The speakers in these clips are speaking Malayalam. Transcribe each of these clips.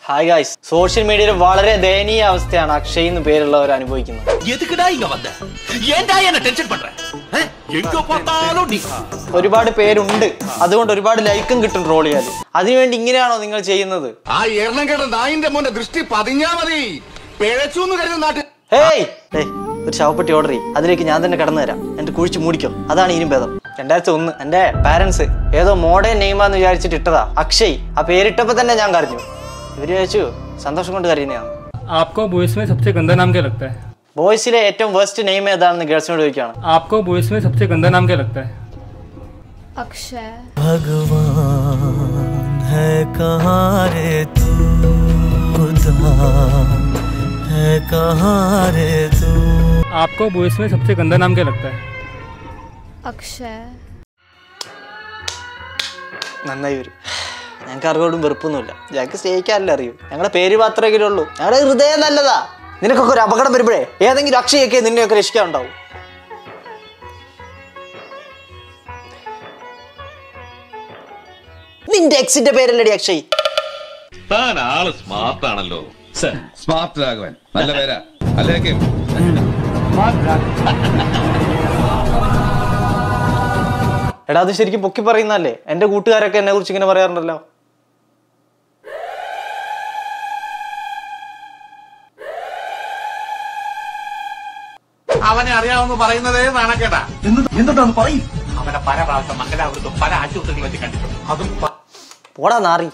ഹായ് ഗായ്സ് സോഷ്യൽ മീഡിയയിൽ വളരെ ദയനീയ അവസ്ഥയാണ് അക്ഷയ് എന്ന് പേരുള്ളവർ അനുഭവിക്കുന്നത് எதுக்குடா இங்க வந்த ஏன்டா என்ன டென்ஷன் பண்ற ஆ? எங்க பார்த்தாலும் நீ ഒരുപാട് പേരുണ്ട് അതുകൊണ്ട് ഒരുപാട് ലൈക്കും കിട്ടും ട്രോൾ ചെയ്യാൻ അതിനുവേണ്ടി ഇങ്ങനെയാണോ നിങ്ങൾ ചെയ്യുന്നത് ആ എണ്ണം കേട്ട നായിന്റെ മോന്റെ ദൃഷ്ടി പതിഞ്ഞാ മതി പിഴച്ചു എന്ന് കരുതുന്ന നാട്ടിൽ ഹേയ് ഏയ് ഒരു ശവപ്പെട്ടി ഓർഡർ ചെയ്യും അതിലേക്ക് ഞാൻ തന്നെ കടന്നു തരാം എന്റെ കുഴിച്ച് മൂടിക്കോ അതാണ് ഇനിയും ഭേദം രണ്ടായിരത്തി ഒന്ന് എന്റെ പാരന്റ്സ് ഏതോ മോഡേൺ നെയ്മാന്ന് വിചാരിച്ചിട്ട് ഇട്ടതാ അക്ഷയ് ആ പേരിട്ടപ്പോ തന്നെ ഞാൻ കരഞ്ഞു ഇവര് ചോദിച്ചു സന്തോഷം കൊണ്ട് കരയുന്നതാണ് आपको बॉयज में सबसे गंदा नाम क्या लगता है ബോയ്സിലെ ഏറ്റവും വേസ്റ്റ് നെയിം ഏതാണെന്ന് ഗേൾസിനോട് ചോദിക്കുകയാണ് आपको बॉयज में सबसे गंदा नाम क्या लगता है अक्षय भगवान है कहाँ रे तू खुदा है कहाँ रे तू आपको बॉयज में सबसे गंदा नाम क्या लगता है अक्षय നന്നായി വരും ഞങ്ങൾക്ക് ആർക്കോടും വെറുപ്പൊന്നുമില്ല ഞങ്ങൾക്ക് സ്നേഹിക്കാനല്ലേ അറിയൂ ഞങ്ങളുടെ പേര് മാത്രമേ ഉള്ളൂ ഞങ്ങളുടെ ഹൃദയം നല്ലതാ നിനക്കൊക്കെ ഒരു അപകടം വരുമ്പോഴേ ഏതെങ്കിലും അക്ഷയൊക്കെ നിന്നെയൊക്കെ രക്ഷിക്കാനുണ്ടാവും നിന്റെ എക്സിന്റെ പേരല്ലടി അക്ഷയ് താൻ ആള് സ്മാർട്ട് ആണല്ലോ സ്മാർട്ട് രാഘവൻ നല്ല പേരാ അല്ലേക്കും എടാ അത് ശരിക്കും പൊക്കി പറയുന്നല്ലേ എന്റെ കൂട്ടുകാരൊക്കെ എന്നെ കുറിച്ച് ഇങ്ങനെ പറയാറുണ്ടല്ലോ അവനെ അറിയാവുന്ന പറയുന്നതേ നാണക്കേടാ എന്തുട്ടാണ് പറയും അവനെ പല പ്രാവശ്യം മംഗലാപുരത്തും പല ആശുപത്രികളിൽ വെച്ച് കണ്ടിട്ടുണ്ട് അതും പ- പോടാ നാറി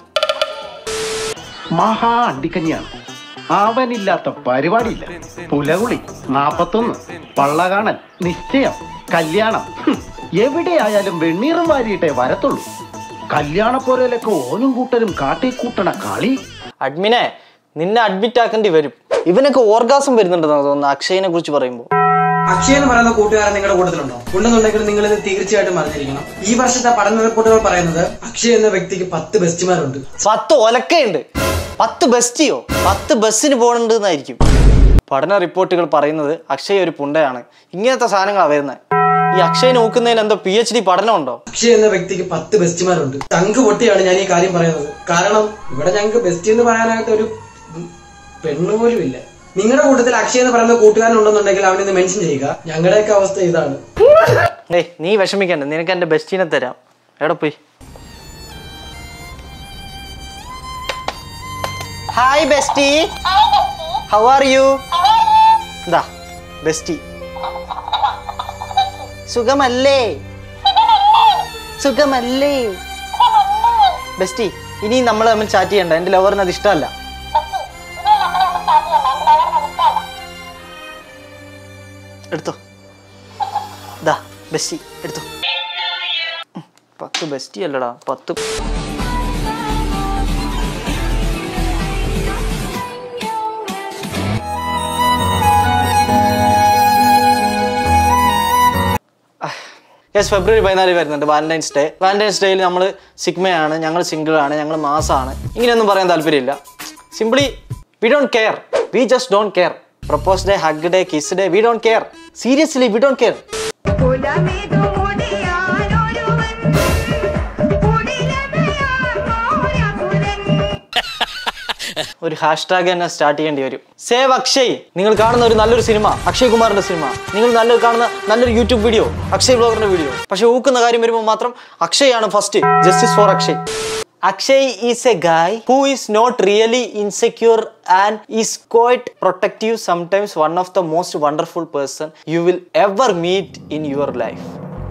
മഹാ അണ്ടിക്കഞ്ഞാണ് അവനില്ലാത്ത പരിപാടിയില്ല പുലകുളി നാപ്പത്തൊന്ന് പള്ളകാണൽ നിശ്ചയം കല്യാണം ഹും, എവിടെയായാലും വെണ്ണീറും വാരിയിട്ടേ വരത്തുള്ളൂ കല്യാണപ്പോരയിലൊക്കെ ഓനും കൂട്ടരും കാട്ടിക്കൂട്ടണ കളി അഡ്മിനെ നിന്നെ അഡ്മിറ്റ് ആക്കേണ്ടി വരും ഇവനൊക്കെ ഓർഗാസം വരുന്നുണ്ടെന്നാണ് തോന്നുന്നത് അക്ഷയനെ കുറിച്ച് പറയുമ്പോൾ അക്ഷയ് എന്ന് പറയുന്ന കൂട്ടുകാരൻ നിങ്ങളുടെ കൂട്ടത്തിലുണ്ടോ ഉണ്ടെന്നുണ്ടെങ്കിൽ നിങ്ങൾ ഇത് തീർച്ചയായിട്ടും അറിഞ്ഞിരിക്കണം ഈ വർഷത്തെ പഠന റിപ്പോർട്ടുകൾ പറയുന്നത് അക്ഷയ് എന്ന വ്യക്തിക്ക് പത്ത് ബെസ്റ്റുമാരുണ്ട് പത്ത് ഒലക്കയുണ്ട് പത്ത് ബസ്റ്റിയോ പത്ത് ബസ്സിന് പോകണുണ്ട് എന്നായിരിക്കും പഠന റിപ്പോർട്ടുകൾ പറയുന്നത് അക്ഷയ് ഒരു പുണ്ടയാണ് ഇങ്ങനത്തെ സാധനങ്ങളാണ് വരുന്നത് ഈ അക്ഷയ് നോക്കുന്നതിന് എന്തോ പി എച്ച് ഡി പഠനമുണ്ടോ അക്ഷയ് എന്ന വ്യക്തിക്ക് പത്ത് ബെസ്റ്റുമാരുണ്ട് തങ്ക് പൊട്ടിയാണ് ഞാൻ ഈ കാര്യം പറയുന്നത് കാരണം ഇവിടെ ഞങ്ങൾക്ക് ബെസ്റ്റ് എന്ന് പറയാനായിട്ട് ഒരു ഉം, പെണ്ണ് പോലും ഇല്ല നിങ്ങളുടെ കൂട്ടത്തിൽ അക്ഷയ് എന്ന് പറയുന്ന കൂട്ടുകാരൻ ഉണ്ടെന്നുണ്ടെങ്കിൽ അവനിന്ന് മെൻഷൻ ചെയ്യുക ഞങ്ങളുടെയൊക്കെ അവസ്ഥ ഇതാണ് ഏയ് നീ വിഷമിക്കണ്ട നിനക്ക് എൻ്റെ ബെസ്റ്റിനെ തരാം എവിടെ പോയി hi bestie how are you ദാ ബെസ്റ്റി സുഖമല്ലേ സുഖമല്ലേ ബെസ്റ്റി ഇനി നമ്മൾ തമ്മിൽ ചാറ്റ് ചെയ്യണ്ട എൻ്റെ ലവറിന് അത് ഇഷ്ടമല്ല എടുത്തോ ദാ ബെസ്റ്റി എടുത്തോ ഉം, പത്ത് ബെസ്റ്റി അല്ലടാ പത്ത് യെസ് ഫെബ്രുവരി പതിനാല് വരുന്നുണ്ട് വാലന്റൈൻസ് ഡേ വാലന്റൈൻസ് ഡേയിൽ നമ്മൾ സിഗ്മയാണ് ഞങ്ങൾ സിംഗിൾ ആണ് ഞങ്ങൾ മാസമാണ് ഇങ്ങനെയൊന്നും പറയാൻ താല്പര്യമില്ല simply we don't care we just don't care propose day hug day kiss day we don't care seriously we don't care ഒരു ഹാഷ്ടാഗ് തന്നെ സ്റ്റാർട്ട് ചെയ്യേണ്ടി വരും സേവ് അക്ഷയ് നിങ്ങൾ കാണുന്ന ഒരു നല്ലൊരു സിനിമ അക്ഷയ് കുമാറിന്റെ സിനിമ നിങ്ങൾ നല്ലൊരു കാണുന്ന നല്ലൊരു യൂട്യൂബ് വീഡിയോ അക്ഷയ് ബ്ലോഗറിന്റെ വീഡിയോ പക്ഷെ ഊക്കുന്ന കാര്യം വരുമ്പോൾ മാത്രം അക്ഷയ് ആണ് first justice for Akshay Akshay is a guy who is not really insecure and is quite protective sometimes one of the most wonderful person you will ever meet in your life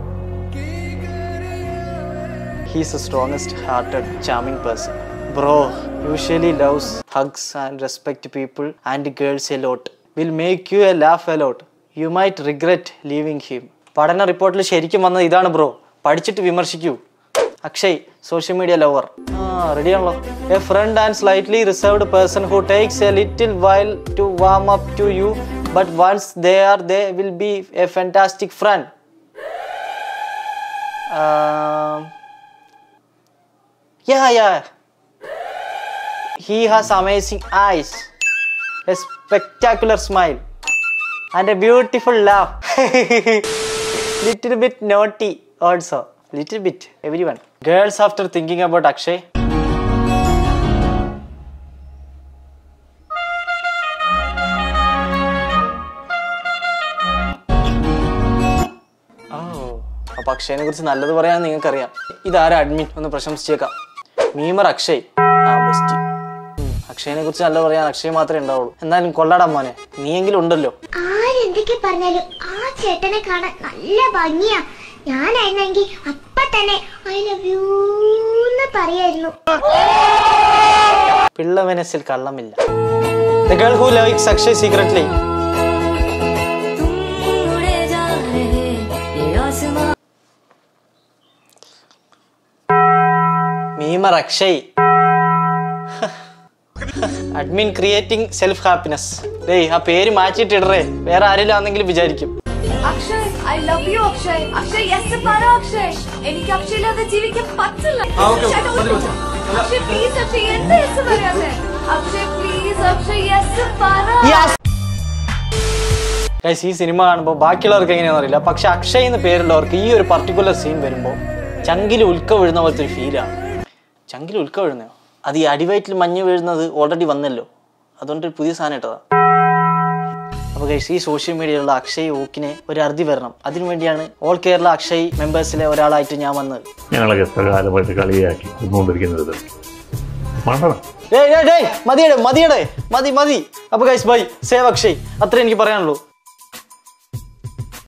He's the strongest hearted, charming person. Bro usually loves hugs and respect people and girls a lot. Will make you a laugh a lot. You might regret leaving him. പഠന റിപ്പോർട്ടിൽ ശരിക്കും വന്നത് ഇതാണ് ബ്രോ പഠിച്ചിട്ട് വിമർശിക്കൂ അക്ഷയ് സോഷ്യൽ മീഡിയ ലവർ ആ റെഡി ആണല്ലോ a friend and slightly reserved person who takes a little while to warm up to you but once they are they will be a fantastic friend Yeah, yeah. He has amazing eyes, a spectacular smile, and a beautiful laugh. Little bit naughty also. Little bit, everyone. Girls, after thinking about Akshay, അപ്പൊ അക്ഷയനെ കുറിച്ച് നല്ലത് പറയാൻ നിങ്ങൾക്കറിയാം ഇതാരാ അഡ്മിൻ ഒന്ന് പ്രശംസിച്ചേക്കാം മീമർ അക്ഷയ് ആ ബെസ്റ്റ് അക്ഷയനെ കുറിച്ച് നല്ല പറയാൻ അക്ഷയ് മാത്രമേ ഉണ്ടാവുള്ളൂ എന്നാലും കൊള്ളാടാ മോനെ നീയെങ്കിലും ഉണ്ടല്ലോ ആരെന്തൊക്കെ പറഞ്ഞാലും ആ ചേട്ടനെ കാണാൻ നല്ല ഭംഗിയാ ഞാനായിരുന്നെങ്കിൽ അപ്പ തന്നെ ഐ ലവ് യു എന്ന് പറയായിരുന്നു പിള്ള മനസ്സിൽ കള്ളമില്ല The girl who likes Akshay secretly. Memer Akshay admin creating self happiness ഡേയ് ആ പേര് മാറ്റിയിട്ടിടറേ വേറെ ആരെങ്കിലും ആണെങ്കിലും വിചാരിക്കും Akshay I love you Akshay Akshay yes പറ അക്ഷയ് എനിക്ക് അക്ഷയ് ഇല്ലാതെ ജീവിക്കാൻ പറ്റില്ല അക്ഷയ് പ്ലീസ് അക്ഷയ് എന്താ യെസ് പറയാതെ അക്ഷയ് പ്ലീസ് അക്ഷയ് യെസ് പറ ഗൈസ് ഈ സിനിമ കാണുമ്പോൾ ബാക്കിയുള്ളവർക്ക് എങ്ങനെയാണെന്ന് അറിയില്ല പക്ഷെ അക്ഷയ് എന്ന് പേരുള്ളവർക്ക് ഈ ഒരു പർട്ടിക്കുലർ സീൻ വരുമ്പോൾ ചങ്കിൽ ഉൽക്ക വീഴുന്ന പോലത്തെ ഒരു ഫീലാണ് ചങ്കിൽ ഉൽക്ക വീഴുന്നയോ അത് ഈ അടിവയറ്റിൽ മഞ്ഞ് വീഴുന്നത് ഓൾറെഡി വന്നല്ലോ അതുകൊണ്ട് ഒരു പുതിയ സാധനം ഇട്ടതാ അപ്പോൾ ഗൈസ് ഈ സോഷ്യൽ മീഡിയയിലുള്ള അക്ഷയ് ഓക്കിനെ ഒരു അറുതി വരണം അതിനുവേണ്ടിയാണ് ഓൾ കേരള അക്ഷയ് മെമ്പേഴ്സിലെ ഒരാളായിട്ട് ഞാൻ വന്നത് ഞങ്ങളൊക്കെ എത്ര കാലമായിട്ട് കളിയാക്കി കൊണ്ടുകൊണ്ടിരിക്കുന്നത് മണ്ടണം ഡേയ് ഡേയ് ഡേയ് മതിയടേ മതിയടേ മതി മതി അപ്പോൾ ഗൈസ് ബൈ സേവ് അക്ഷയ് അത്രേ എനിക്ക് പറയാനുള്ളൂ